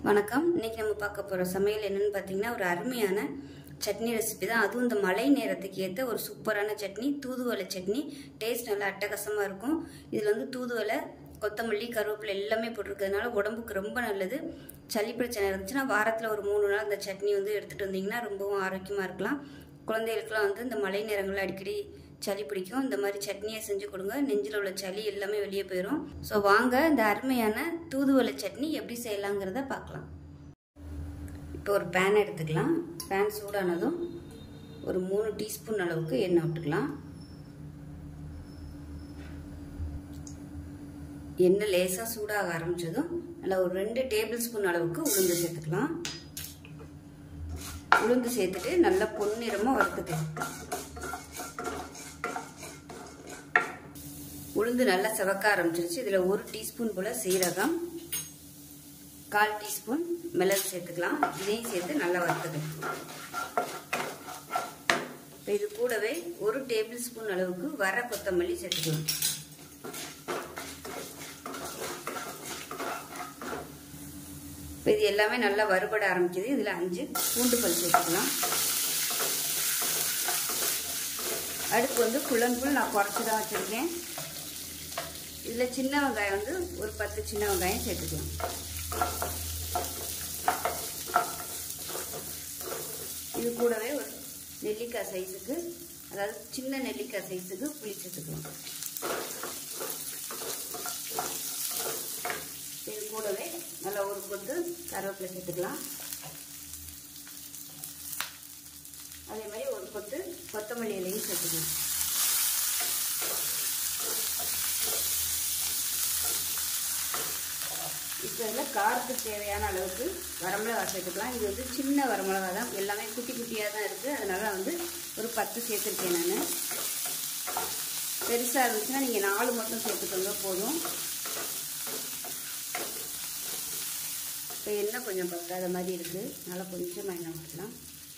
வணக்கம் இன்னைக்கு நம்ம பார்க்க போகிற சமையல் என்னன்னு பார்த்தீங்கன்னா ஒரு அருமையான சட்னி ரெசிபி தான் அதுவும் இந்த மழை நேரத்துக்கு ஏற்ற ஒரு சூப்பரான சட்னி தூதுவளை சட்னி டேஸ்ட் நல்லா அட்டகாசமாக இருக்கும் இதில் வந்து தூதுவளை கொத்தமல்லி கருவேப்பிலை எல்லாமே போட்டிருக்கிறதுனால உடம்புக்கு ரொம்ப நல்லது சளி பிரச்சனை இருந்துச்சுன்னா வாரத்தில் ஒரு மூணு நாள் இந்த சட்னி வந்து எடுத்துகிட்டு வந்தீங்கன்னா ரொம்பவும் ஆரோக்கியமாக இருக்கலாம் குழந்தைகளுக்குலாம் வந்து இந்த மழை நேரங்களில் அடிக்கடி சளி பிடிக்கும் இந்த மாதிரி சட்னியை செஞ்சு கொடுங்க நெஞ்சில் உள்ள சளி எல்லாமே வெளியே போயிடும் ஸோ வாங்க இந்த அருமையான தூதுவளை சட்னி எப்படி செய்யலாங்கிறத பார்க்கலாம் இப்போ ஒரு பேன் எடுத்துக்கலாம் பேன் சூடானதும் ஒரு மூணு டீஸ்பூன் அளவுக்கு எண்ணெய் விட்டுக்கலாம் எண்ணெய் லேசாக சூடாக ஆரம்பித்ததும் நல்லா ஒரு ரெண்டு டேபிள் ஸ்பூன் அளவுக்கு உளுந்து சேர்த்துக்கலாம் உளுந்து சேர்த்துட்டு நல்லா பொன்னிறமாக வறுத்துக்கலாம் உளுந்து நல்லா செவக்க ஆரம்பிச்சிருச்சு இதில் ஒரு டீஸ்பூன் போல் சீரகம் கால் டீஸ்பூன் மிளகு சேர்த்துக்கலாம் இதையும் சேர்த்து நல்லா வறுத்துக்கலாம் இப்போ இது கூடவே ஒரு டேபிள் ஸ்பூன் அளவுக்கு வர கொத்தமல்லி சேர்த்துக்கலாம் இப்போ இது எல்லாமே நல்லா வறுபட ஆரம்பிக்குது இதில் அஞ்சு பூண்டு பல் சேர்த்துக்கலாம் அடுப்பு வந்து ஃபுல் அண்ட் ஃபுல் நான் குறைச்சி தான் வச்சுருக்கேன் இதில் சின்ன வெங்காயம் வந்து ஒரு பத்து சின்ன வெங்காயம் சேர்த்துக்கலாம் இது கூடவே ஒரு நெல்லிக்காய் சைஸுக்கு அதாவது சின்ன நெல்லிக்காய் சைஸுக்கு புளி சேர்த்துக்கலாம் இது கூடவே நல்லா ஒரு கொத்து கருவேப்பிலை சேர்த்துக்கலாம் அதே மாதிரி ஒரு கொத்து கொத்தமல்லி இலையும் சேர்த்துக்கலாம் இப்போ இதில் காரத்துக்கு தேவையான அளவுக்கு வரமிளகா சேர்த்துக்கலாம் இது வந்து சின்ன வரமிளகா தான் எல்லாமே குட்டி குட்டியாக தான் இருக்குது அதனால் வந்து ஒரு பத்து சேர்த்துருக்கேன் நான் பெருசாக இருந்துச்சுன்னா நீங்கள் நாலு மட்டும் சேர்த்துக்கோங்க போதும் இப்போ எண்ணெய் கொஞ்சம் பத்தாத மாதிரி இருக்குது நல்லா கொஞ்சமாக எண்ணெய் ஊற்றலாம்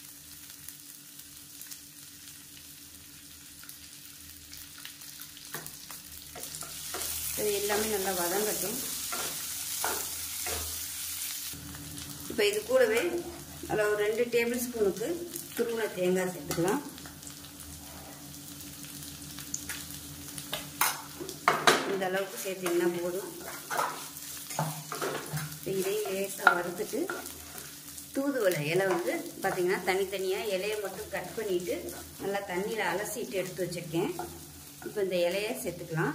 இது எல்லாமே நல்லா வதங்கட்டும் இப்போ இது கூடவே அதில் ஒரு ரெண்டு டேபிள் ஸ்பூனுக்கு துருவின தேங்காய் சேர்த்துக்கலாம் இந்த அளவுக்கு சேர்த்திங்கன்னா போதும் இதையும் லேசாக வறுத்துட்டு தூதுவளை இலை வந்து பார்த்திங்கன்னா தனித்தனியாக இலையை மட்டும் கட் பண்ணிவிட்டு நல்லா தண்ணியில் அலசிட்டு எடுத்து வச்சுருக்கேன் இப்போ இந்த இலையை சேர்த்துக்கலாம்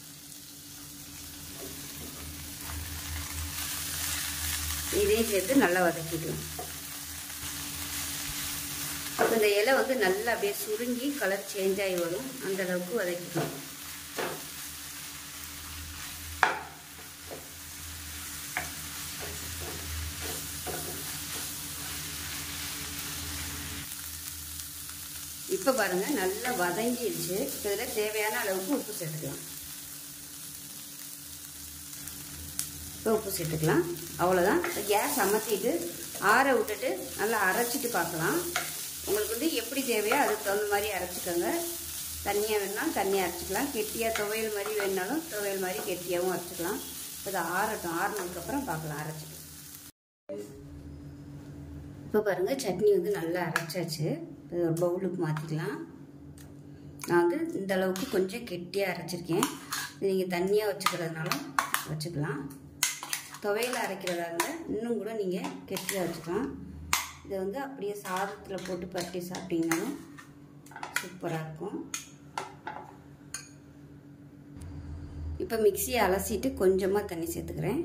இதையும் சேர்த்து நல்லா வதக்கிக்கலாம் அப்போ இந்த இலை வந்து நல்லா அப்படியே சுருங்கி கலர் சேஞ்ச் ஆகி வரும் அந்த அளவுக்கு வதக்கிக்கலாம் இப்போ பாருங்கள் நல்லா வதங்கிடுச்சு இப்போ இதில் தேவையான அளவுக்கு உப்பு சேர்த்துக்கலாம் இப்போ உப்பு சேர்த்துக்கலாம் அவ்வளோதான் கேஸ் அமர்த்திட்டு ஆற விட்டுட்டு நல்லா அரைச்சிட்டு பார்க்கலாம் உங்களுக்கு வந்து எப்படி தேவையோ அதுக்கு தகுந்த மாதிரி அரைச்சிக்கோங்க தண்ணியாக வேணாலும் தண்ணியாக அரைச்சிக்கலாம் கெட்டியாக துவையல் மாதிரி வேணாலும் துவையல் மாதிரி கெட்டியாகவும் அரைச்சிக்கலாம் இப்போ இதை ஆறட்டும் ஆறினதுக்கப்புறம் பார்க்கலாம் அரைச்சிட்டு இப்போ பாருங்கள் சட்னி வந்து நல்லா அரைச்சாச்சு இது ஒரு பவுலுக்கு மாற்றிக்கலாம் நான் வந்து இந்த அளவுக்கு கொஞ்சம் கெட்டியாக அரைச்சிருக்கேன் இது நீங்கள் தண்ணியாக வச்சுக்கிறதுனாலும் வச்சுக்கலாம் துவையில் அரைக்கிறதா இருந்தால் இன்னும் கூட நீங்கள் கெட்டியாக வச்சுக்கலாம் இதை வந்து அப்படியே சாதத்தில் போட்டு பரட்டி சாப்பிட்டீங்கனாலும் சூப்பராக இருக்கும் இப்போ மிக்சியை அலசிட்டு கொஞ்சமாக தண்ணி சேர்த்துக்கிறேன்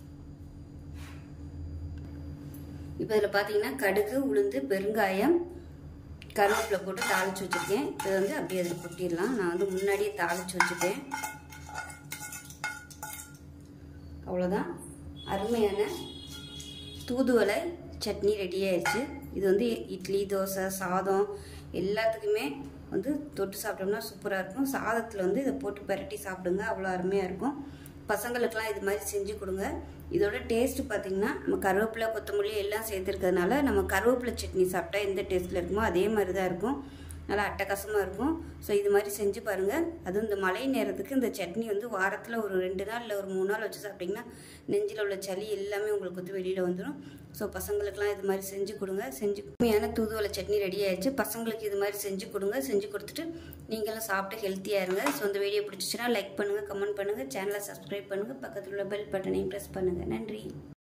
இப்போ இதில் பார்த்தீங்கன்னா கடுகு உளுந்து பெருங்காயம் கருவேப்பிலை போட்டு தாளித்து வச்சுருக்கேன் இதை வந்து அப்படியே அதில் கொட்டிடலாம் நான் வந்து முன்னாடியே தாளித்து வச்சுட்டேன் அவ்வளோதான் அருமையான தூதுவளை சட்னி ரெடி ஆயிடுச்சு இது வந்து இட்லி தோசை சாதம் எல்லாத்துக்குமே வந்து தொட்டு சாப்பிட்டோம்னா சூப்பராக இருக்கும் சாதத்தில் வந்து இதை போட்டு பரட்டி சாப்பிடுங்க அவ்வளோ அருமையாக இருக்கும் பசங்களுக்கெல்லாம் இது மாதிரி செஞ்சு கொடுங்க இதோட டேஸ்ட்டு பார்த்திங்கன்னா நம்ம கருவேப்பிலை கொத்தமல்லி எல்லாம் சேர்த்துருக்கிறதுனால நம்ம கருவேப்பிலை சட்னி சாப்பிட்டா எந்த டேஸ்ட்டில் இருக்குமோ அதே மாதிரி தான் இருக்கும் நல்லா அட்டகாசமாக இருக்கும் ஸோ இது மாதிரி செஞ்சு பாருங்கள் அதுவும் இந்த மழை நேரத்துக்கு இந்த சட்னி வந்து வாரத்தில் ஒரு ரெண்டு நாள் இல்லை ஒரு மூணு நாள் வச்சு சாப்பிட்டிங்கன்னா நெஞ்சில் உள்ள சளி எல்லாமே உங்களுக்கு வந்து வெளியில் வந்துடும் ஸோ பசங்களுக்கெல்லாம் இது மாதிரி செஞ்சு கொடுங்க செஞ்சு உண்மையான தூதுவளை சட்னி ரெடி ஆயிடுச்சு பசங்களுக்கு இது மாதிரி செஞ்சு கொடுங்க செஞ்சு கொடுத்துட்டு நீங்களும் சாப்பிட்டு ஹெல்த்தியாக இருங்க ஸோ இந்த வீடியோ பிடிச்சிச்சுன்னா லைக் பண்ணுங்கள் கமெண்ட் பண்ணுங்கள் சேனலை சப்ஸ்கிரைப் பண்ணுங்கள் பக்கத்தில் உள்ள பெல் பட்டனையும் ப்ரெஸ் பண்ணுங்கள் நன்றி